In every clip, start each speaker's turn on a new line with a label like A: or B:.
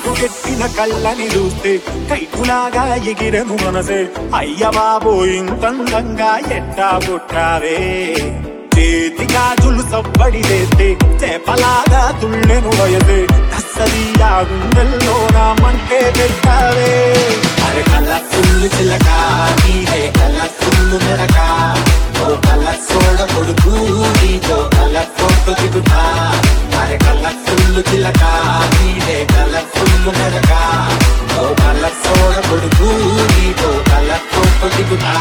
A: పెట్టిన కళ్ళని చూస్తే కైకులాగా ఎగిరెను మనసే అయ్య బాబో ఇంతందంగా ఎట్టా పుట్టావే చేతి గాజులు సవ్వడి వేస్తే చేపలాగా తుళ్ళెను వయసే అస్సలియా గుండెల్లో నా మంటే పెట్టావే
B: అరే కళ్ళ ఫుల్ చిలక నీదే కళ్ళ ఫుల్ మెరక ఓ కళ్ళ సోడ కొడుకు నీతో కళ్ళ ఫోటో దిగుతా అరే కళ్ళ ఫుల్ చిలక నీదే కళ్ళ ఫుల్ మెరక ఓ కళ్ళ సోడ కొడుకు నీతో కళ్ళ ఫోటో దిగుతా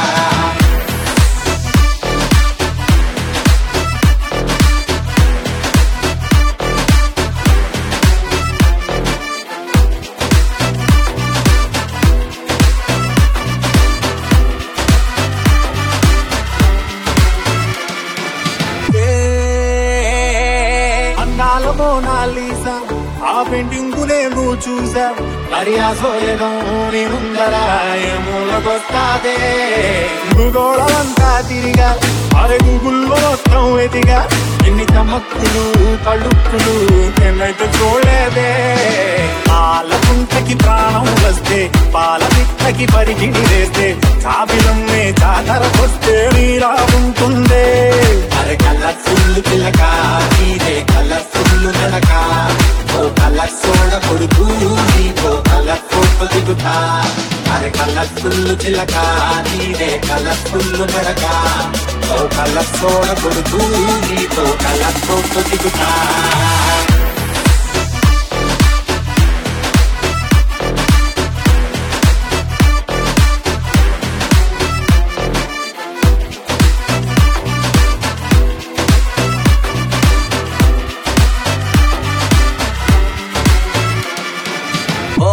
A: అందాల మోనాలీసా ఆ పెయింటింగ్ నేను చూసా మరి ఆ సోయగం నేనుందరా మూలకొస్తాదే భూగోళమంతా తిరిగా అరే గూగుల్లో మొత్తం ఎదిగా ఎన్ని చమక్కులు కళ్ళుక్కులు నేనైతే చూడలేదే పాల కుంటకి ప్రాణం వస్తే పాల పిట్టకి పరిగిణి వేస్తే కాపిలమ్మే జాతరకొస్తే నీరా ఉంటుందే
B: అరే కలర్ ఫుల్ చిలక నీదే కలర్ ఫుల్ నడక ఓ కలర్ సోడ కొడుకు నీతో కలర్ ఫోటో దిగుతా అరే కలర్ ఫుల్ చిలక నీదే కలర్ ఫుల్ నడక ఓ కలర్ సోడ కొడుకు నీతో కలర్ ఫోటో దిగుతా
A: ఓ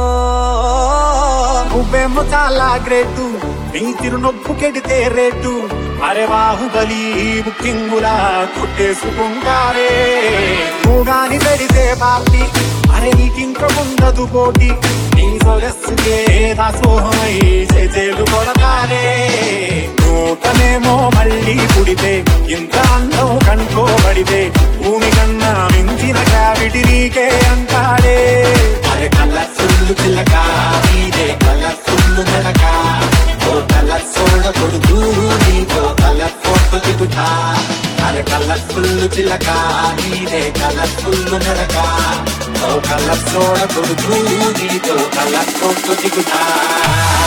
A: నువ్వేమో చాలా గ్రేటు నీ తిరునొప్పు కెడితే రేటు అరే బాహుబలి బుకింగులా కొట్టేసుకుంటారే నువ్వు గాని పెడితే పార్టీ అరే నీకింక ఉండదు పోటీ నీ సొగస్సుకే దాసోహమై చేజేలు కొడతారే నూతనేమో మళ్ళీ పుడితే ఇంత అందం కనుకోబడితే భూమి కన్నా మించిన గ్రావిటీ నీకే అంటాడే
B: అరే కలర్ ఫుల్ చిలక నీదే కలర్ ఫుల్ నడక ఓ కలర్ సోడ కొడుకు నీతో కలర్ ఫోటో దిగుతా అరే కలర్ ఫుల్ చిలక నీదే కలర్ ఫుల్ నడక ఓ కలర్ సోడ కొడుకు నీతో కలర్ ఫోటో దిగుతా